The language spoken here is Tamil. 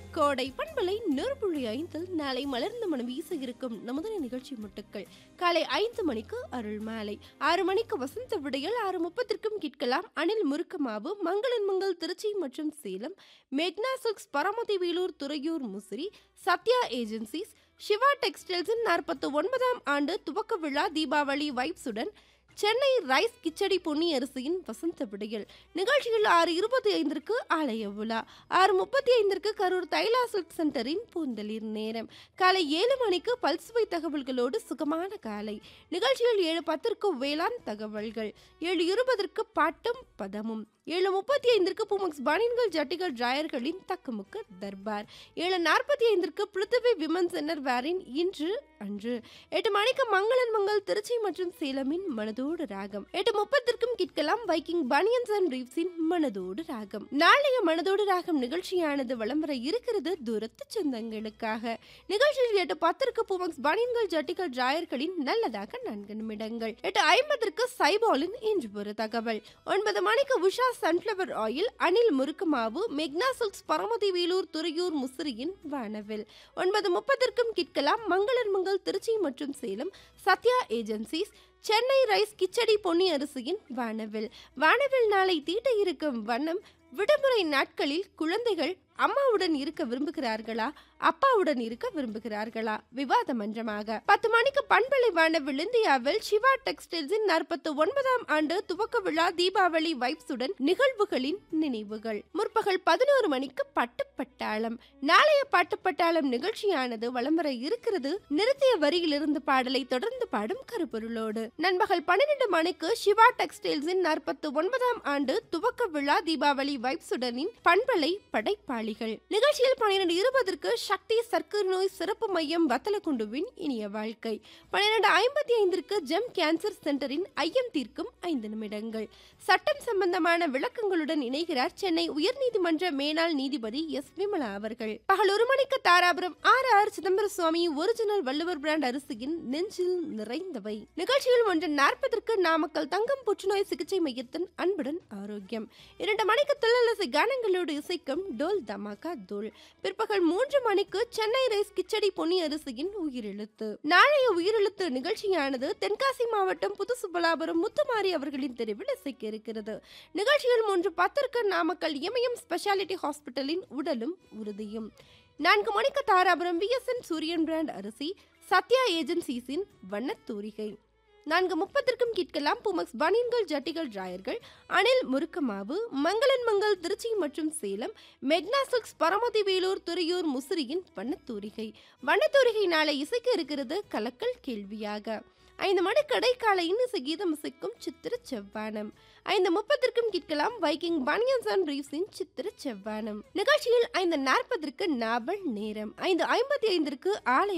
கோடை பண்பலை நூறு ஐந்தில் நாளை மலர்ந்த மனம் வீச இருக்கும் நமது நிகழ்ச்சி முட்டுக்கள் காலை ஐந்து மணிக்கு அருள் மாலை ஆறு மணிக்கு வசந்த விடையில் ஆறு முப்பத்திற்கும் கேட்கலாம் அணில் முருக்கமாவு மங்களன் மங்கள் திருச்சி மற்றும் சேலம் மெக்னா சில்க்ஸ் பரமதி வேலூர் துறையூர் முசிறி சத்யா ஏஜென்சிஸ் சிவா டெக்ஸ்டைல்ஸின் நாற்பத்தி ஒன்பதாம் ஆண்டு துவக்க விழா தீபாவளி வைப்ஸுடன் சென்னை ரைஸ் கிச்சடி பொன்னி அரிசியின் வசந்த விடையில் நிகழ்ச்சியில் ஆறு இருபத்தி ஐந்திற்கு ஆலய விழா ஆறு முப்பத்தி ஐந்திற்கு கரூர் தைலா சில்க் சென்டரின் பூந்தளிர் நேரம் காலை ஏழு மணிக்கு பல்சுவை தகவல்களோடு சுகமான காலை நிகழ்ச்சியில் ஏழு பத்திற்கு வேளாண் தகவல்கள் ஏழு இருபதற்கு பாட்டும் பதமும் ஏழு முப்பத்தி ஐந்திற்கு புமக்ஸ் பனியன்கள் ஜட்டிகள் டிராயர்களின் தக்குமுக்கு தர்பார் ஏழு நாற்பத்தி ஐந்திற்கு பிருத்திவி விமன் சென்னர் வேரின் இன்று அன்று எட்டு மணிக்கு மங்களன் மங்கள் திருச்சி மற்றும் சேலமின் மனதோடு ராகம் எட்டு முப்பத்திற்கும் கேட்கலாம் வைக்கிங் பனியன்ஸ் அண்ட் ரீவ்ஸின் மனதோடு ராகம் நாளைய மனதோடு ராகம் நிகழ்ச்சியானது வலம் வர இருக்கிறது தூரத்து சொந்தங்களுக்காக நிகழ்ச்சியில் எட்டு பத்திற்கு புமக்ஸ் பனியன்கள் ஜட்டிகள் டிராயர்களின் நல்லதாக நான்கு நிமிடங்கள் எட்டு ஐம்பதற்கு சைபாலின் இன்று ஒரு தகவல் ஒன்பது மணிக்கு உஷா சன்ஃப்ளவர் ஆயில் அனில் முறுக்கு மாவு மெக்னா சில்க்ஸ் பரமதி வேலூர் துறையூர் முசிறியின் வானவில் ஒன்பது முப்பதற்கும் கேட்கலாம் மங்களன் மங்கள் திருச்சி மற்றும் சேலம் சத்யா ஏஜென்சிஸ் சென்னை ரைஸ் கிச்சடி பொன்னி அரிசியின் வானவில் வானவில் நாளை தீட்ட இருக்கும் வண்ணம் விடுமுறை நாட்களில் குழந்தைகள் அம்மாவுடன் இருக்க விரும்புகிறார்களா அப்பாவுடன் இருக்க விரும்புகிறார்களா விவாத மன்றமாக பத்து மணிக்கு பண்பலை வானவில் இந்தியாவில் சிவா டெக்ஸ்டைல்ஸின் நாற்பத்தி ஒன்பதாம் ஆண்டு துவக்க விழா தீபாவளி வைப்ஸுடன் நிகழ்வுகளின் நினைவுகள் முற்பகல் பதினோரு மணிக்கு பட்டு பட்டாளம் நாளைய பாட்டு பட்டாளம் நிகழ்ச்சியானது வலம் வர இருக்கிறது நிறுத்திய வரியிலிருந்து பாடலை தொடர்ந்து பாடும் கருப்பொருளோடு நண்பகல் பன்னிரண்டு மணிக்கு சிவா டெக்ஸ்டைல்ஸின் நாற்பத்தி ஒன்பதாம் ஆண்டு துவக்க விழா தீபாவளி வைப்ஸுடனின் பண்பலை படைப்பாளிகள் நிகழ்ச்சியில் பன்னிரண்டு இருபதற்கு சக்தி சர்க்கரை நோய் சிறப்பு மையம் வத்தலக்குண்டுவின் இனிய வாழ்க்கை பன்னிரண்டு ஐம்பத்தி ஐந்திற்கு ஜெம் கேன்சர் சென்டரின் ஐயம் தீர்க்கும் ஐந்து நிமிடங்கள் சட்டம் சம்பந்தமான விளக்கங்களுடன் இணைகிறார் சென்னை உயர்நீதிமன்ற மேலாள் நீதிபதி எஸ் விமலா அவர்கள் பகல் ஒரு மணிக்கு Dharapuram R R Chidambara Swamy original Valluvar brand அரிசியின் நெஞ்சில் நிறைந்தவை நிகழ்ச்சியில் ஒன்று நாற்பதற்கு நாமக்கல் தங்கம் புற்றுநோய் சிகிச்சை மையத்தின் அன்புடன் ஆரோக்கியம் இரண்டு மணிக்கு தில்லலசை கானங்களோடு இசைக்கும் டோல் தமாகா தோல் பிற்பகல் மூன்று மணிக்கு சென்னை ரைஸ் கிச்சடி பொன்னி அரிசியின் உயிரெழுத்து நாளைய உயிரெழுத்து நிகழ்ச்சியானது தென்காசி மாவட்டம் புதுசுப்பலாபுரம் முத்துமாரி அவர்களின் தெருவில் இசைக்க இருக்கிறது நிகழ்ச்சியில் மூன்று பத்திற்கு நாமக்கல் இமயம் ஸ்பெஷாலிட்டி ஹாஸ்பிட்டலின் உடலும் உறுதியும் நான்கு மணிக்கு தாராபுரம் விஎஸ்என் சூரியன் பிராண்ட் அரிசி சத்யா ஏஜென்சிஸின் வண்ணத்தூரிகை நான்கு முப்பத்திற்கும் கேட்கலாம் புமக்ஸ் பனியன்கள் ஜட்டிகள் டிராயர்கள் அனில் முறுக்கமாவு மங்களன் மங்கள் திருச்சி மற்றும் சேலம் மெக்னா சில்க்ஸ் பரமதி வேலூர் துறையூர் முசிறியின் வண்ணத்தூரிகை வண்ணத்தூரிகை நாளை இசைக்க இருக்கிறது கலக்கல் கேள்வியாக ஐந்து மணி கடைக்கால இன்னிசை கீதம் இசைக்கும் சித்திர செவ்வானம் ஐந்து முப்பத்திற்கும் கேட்கலாம் வைக்கிங் பனியன்ஸ் அண்ட் ரீவ்ஸின் சித்திர செவ்வானம் நிகழ்ச்சியில் ஐந்து நாற்பதற்கு நாவல் நேரம் ஐந்து ஐம்பத்தி ஐந்திற்கு ஆலய